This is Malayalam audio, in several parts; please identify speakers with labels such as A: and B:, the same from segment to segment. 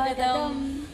A: സ്വാഗതം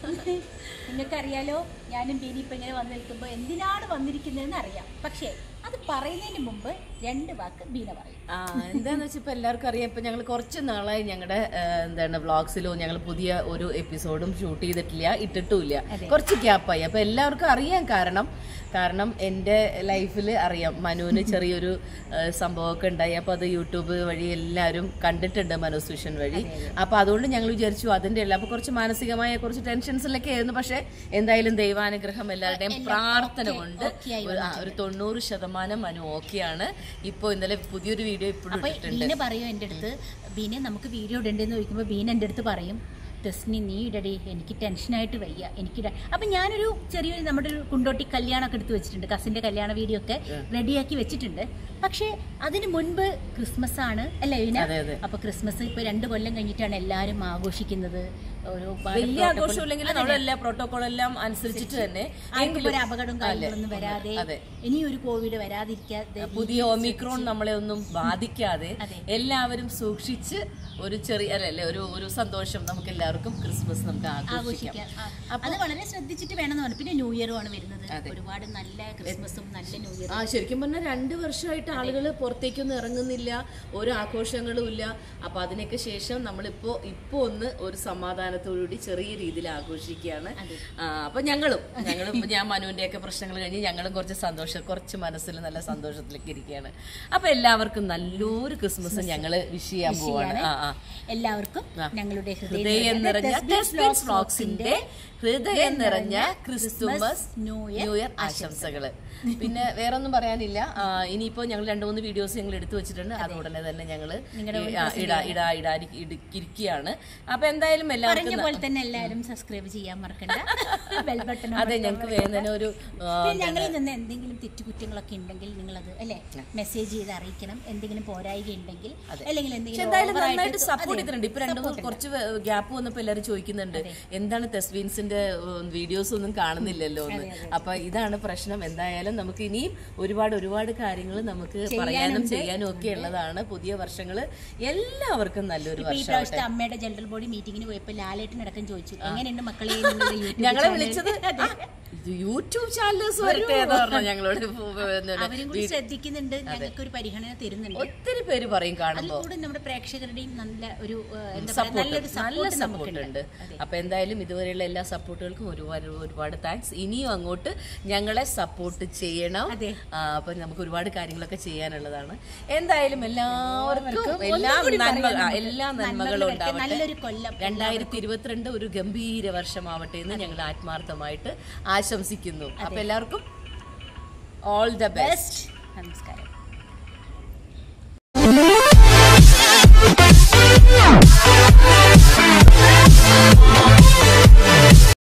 A: നിങ്ങൾക്കറിയാലോ ഞാനും ബീനി ഇപ്പം ഇങ്ങനെ വന്ന് നിൽക്കുമ്പോൾ എന്തിനാണ് വന്നിരിക്കുന്നതെന്ന് അറിയാം പക്ഷേ അത് പറയുന്നതിന് മുമ്പ് രണ്ട് വാക്ക് ബീന പറയും
B: ആ എന്താന്ന് വെച്ചാൽ ഇപ്പൊ എല്ലാവർക്കും അറിയാം ഇപ്പൊ ഞങ്ങൾ കുറച്ച് നാളായി ഞങ്ങളുടെ എന്താണ് വ്ളോഗ്സിലോ ഞങ്ങൾ പുതിയ ഒരു എപ്പിസോഡും ഷൂട്ട് ചെയ്തിട്ടില്ല ഇട്ടിട്ടുമില്ല കുറച്ച് ഗ്യാപ്പായി അപ്പൊ എല്ലാവർക്കും അറിയാൻ കാരണം കാരണം എൻ്റെ ലൈഫിൽ അറിയാം മനുവിന് ചെറിയൊരു ആ, സംഭവമൊക്കെ ഉണ്ടായി അപ്പോൾ അത് യൂട്യൂബ് വഴി എല്ലാവരും കണ്ടിട്ടുണ്ട് മനോസ് വിഷൻ വഴി അപ്പോൾ അതുകൊണ്ട് ഞങ്ങൾ വിചാരിച്ചു അതിൻ്റെ എല്ലാം അപ്പോൾ കുറച്ച് മാനസികമായ കുറച്ച് ടെൻഷൻസിലൊക്കെ ആയിരുന്നു പക്ഷേ എന്തായാലും ദൈവാനുഗ്രഹം എല്ലാവരുടെയും പ്രാർത്ഥന കൊണ്ട് ഒരു ആ, ഒരു തൊണ്ണൂറ് ശതമാനം മനു ഓക്കെയാണ് ഇപ്പോൾ ഇന്നലെ പുതിയൊരു വീഡിയോ ഇപ്പോഴും
A: അപ്പൊ
B: ഇട്ടിട്ടുണ്ട്
A: ബീന പറയും എൻ്റെ അടുത്ത് ബീനെ നമുക്ക് വീഡിയോ ഇടണ്ടെന്ന് ചോദിക്കുമ്പോൾ ബീന എൻ്റെ അടുത്ത് പറയും ടെസ്നി നീ ഇടടി എനിക്ക് ടെൻഷനായിട്ട് വയ്യ എനിക്കിട അപ്പം ഞാനൊരു ചെറിയൊരു നമ്മുടെ ഒരു കുണ്ടോട്ടി കല്യാണമൊക്കെ എടുത്ത് വെച്ചിട്ടുണ്ട് കസിൻ്റെ കല്യാണ വീഡിയോ ഒക്കെ റെഡിയാക്കി വെച്ചിട്ടുണ്ട് പക്ഷേ അതിന് മുൻപ് ക്രിസ്മസ് ആണ് അല്ലേ ബീന
B: അതെ, അതെ.
A: അപ്പൊ ക്രിസ്മസ് ഇപ്പൊ രണ്ട് കൊല്ലം കഴിഞ്ഞിട്ടാണ് എല്ലാവരും ആഘോഷിക്കുന്നത് ഒരു
B: വലിയ ആഘോഷമില്ലെങ്കിൽ നമ്മളെല്ലാ പ്രോട്ടോകോൾ എല്ലാം അനുസരിച്ചിട്ട് തന്നെ
A: ആർക്കും ഒരു അപകടവും കാര്യങ്ങളൊന്നും വരാതെ
B: അതെ.
A: ഇനിയൊരു കോവിഡ് വരാതിരിക്കാതെ
B: പുതിയ ഒമിക്രോൺ നമ്മളെ ഒന്നും ബാധിക്കാതെ എല്ലാവരും സൂക്ഷിച്ച് ഒരു ചെറിയ അല്ലല്ലേ ഒരു ഒരു സന്തോഷം നമുക്ക് എല്ലാവർക്കും ക്രിസ്മസ് നമുക്ക് ആഘോഷിക്കാം
A: ആഘോഷിക്കാം ആ, അത് വളരെ ശ്രദ്ധിച്ചിട്ട് വേണമെന്ന് പറഞ്ഞു പിന്നെ ന്യൂ ഇയറും ആണ് വരുന്നത് ഒരുപാട് നല്ല ക്രിസ്മസും നല്ല ന്യൂ ഇയറും
B: ആ ശരിക്കും പറഞ്ഞാൽ രണ്ട് വർഷമായിട്ട് ആളുകൾ പുറത്തേക്കൊന്നും ഇറങ്ങുന്നില്ല ഒരു ആഘോഷങ്ങളും ഇല്ല അപ്പൊ അതിനൊക്കെ ശേഷം നമ്മളിപ്പോ ഇപ്പൊ ഒന്ന് ഒരു സമാധാനത്തോടുകൂടി ചെറിയ രീതിയിൽ ആഘോഷിക്കുകയാണ് ആ, അപ്പൊ ഞങ്ങളും ഞങ്ങളും ഇപ്പൊ ഞാൻ മനുവിന്റെ ഒക്കെ പ്രശ്നങ്ങൾ കഴിഞ്ഞ് ഞങ്ങളും കുറച്ച് സന്തോഷം കുറച്ച് മനസ്സിൽ നല്ല സന്തോഷത്തിലേക്ക് ഇരിക്കുകയാണ് അപ്പൊ എല്ലാവർക്കും നല്ലൊരു ക്രിസ്മസ് ഞങ്ങള് വിഷ് ചെയ്യാൻ പോവാണ് ആ ആ
A: എല്ലാവർക്കും ഞങ്ങളുടെ
B: ഹൃദയം നിറഞ്ഞ ടെസ്ബിൻസ് വ്ളോഗ്സിന്റെ ഹൃദയം നിറഞ്ഞ ക്രിസ്തുമസ്
A: ന്യൂ
B: ന്യൂ ഇയർ ആശംസകള് പിന്നെ വേറെ ഒന്നും പറയാനില്ല ആ, ഇനിയിപ്പോ ഞങ്ങൾ രണ്ടു മൂന്ന് വീഡിയോസ് ഞങ്ങൾ എടുത്തു വെച്ചിട്ടുണ്ട് അത് ഉടനെ തന്നെ ഞങ്ങള് ഈ- ആ, ഇടാ ഇടാ ഇടാ ഇരിക്കുകയാണ് അപ്പൊ എന്തായാലും
A: പറഞ്ഞ
B: എല്ലാവർക്കും
A: പോലെ തന്നെ എല്ലാവരും സബ്സ്ക്രൈബ് ചെയ്യാൻ മറക്കണ്ട ബെൽ ബട്ടൺ
B: അതെ ഞങ്ങൾക്ക് വേഗം തന്നെ ഒരു ആ,
A: ഞങ്ങളിൽ നിന്ന് എന്തെങ്കിലും തെറ്റുകുറ്റങ്ങളൊക്കെ ഉണ്ടെങ്കിൽ നിങ്ങളത് അല്ലെ മെസ്സേജ് ചെയ്ത് അറിയിക്കണം എന്തെങ്കിലും പോരായിക ഉണ്ടെങ്കിൽ അല്ലെങ്കിൽ
B: പക്ഷെ
A: എന്തെങ്കിലും
B: എന്തായാലും
A: overആയിട്ട്
B: നന്നായിട്ട് സപ്പോർട്ട് ചെയ്തിട്ടുണ്ട് ഇപ്പൊ രണ്ടു മൂന്ന് കുറച്ച് ഗ്യാപ്പ് വന്നപ്പോ എല്ലാവരും ചോദിക്കുന്നുണ്ട് എന്താണ് തെസ്വീൻസിന്റെ വീഡിയോസ് ഒന്നും കാണുന്നില്ലല്ലോ എന്ന് അപ്പൊ ഇതാണ് പ്രശ്നം എന്തായാലും നമുക്ക് ഇനിയും ഒരുപാട് ഒരുപാട് കാര്യങ്ങൾ നമുക്ക് പറയാനും ചെയ്യാനും ഒക്കെ ഉള്ളതാണ് പുതിയ വർഷങ്ങള് എല്ലാവർക്കും നല്ലൊരു
A: ഇപ്പൊ ഈ
B: വർഷം
A: പ്രാവശ്യത്തെ അമ്മയുടെ ജനറൽ ബോഡി മീറ്റിംഗിന് പോയപ്പോ ലാലേട്ടനടക്കം ചോദിച്ചു എങ്ങനെയുണ്ട് മക്കളെ നിങ്ങളുടെ യൂട്യൂബ്
B: ഞങ്ങളെ
A: channel?"
B: വിളിച്ചത്
A: അതെ.
B: ആ, ഇത് യൂട്യൂബ് ചാനൽസ് വരട്ടെ എന്ന് പറഞ്ഞു ഞങ്ങളോട് പിന്നെ
A: അവരും കൂടി ശ്രദ്ധിക്കുന്നുണ്ട് ഞങ്ങൾക്ക് ഒരു പരിഗണന തരുന്നുണ്ട്
B: ഒത്തിരി പേര് പറയും
A: അതിൽ
B: കാണുമ്പോ
A: കൂടെ നമ്മുടെ പ്രേക്ഷകരുടെയും നല്ല ഒരു ഏഹ്, എന്താ പറയാ
B: സപ്പോർട്ട്
A: നല്ലൊരു
B: നല്ല
A: സപ്പോർട്ട്
B: സപ്പോർട്ട് ഉണ്ട് അപ്പൊ എന്തായാലും ഇതുവരെയുള്ള എല്ലാ സപ്പോർട്ടുകൾക്കും ഒരുപാട് ഒരുപാട് താങ്ക്സ് ഇനിയും അങ്ങോട്ട് ഞങ്ങളെ സപ്പോർട്ട് ചെയ്യണം
A: അതെ.
B: ആ, അപ്പൊ നമുക്ക് ഒരുപാട് കാര്യങ്ങളൊക്കെ ചെയ്യാനുള്ളതാണ് എന്തായാലും എല്ലാവർക്കും എല്ലാ നന്മ ആ, എല്ലാ നന്മകളും ഉണ്ടാവട്ടെ
A: നല്ലൊരു കൊല്ലം
B: രണ്ടായിരത്തി ഇരുപത്തിരണ്ട് ഒരു ഗംഭീര വർഷമാവട്ടെ എന്ന് ഞങ്ങൾ ആത്മാർത്ഥമായിട്ട് ആശംസിക്കുന്നു അപ്പൊ എല്ലാവർക്കും ഓൾ ദ ബെസ്റ്റ്
A: നമസ്കാരം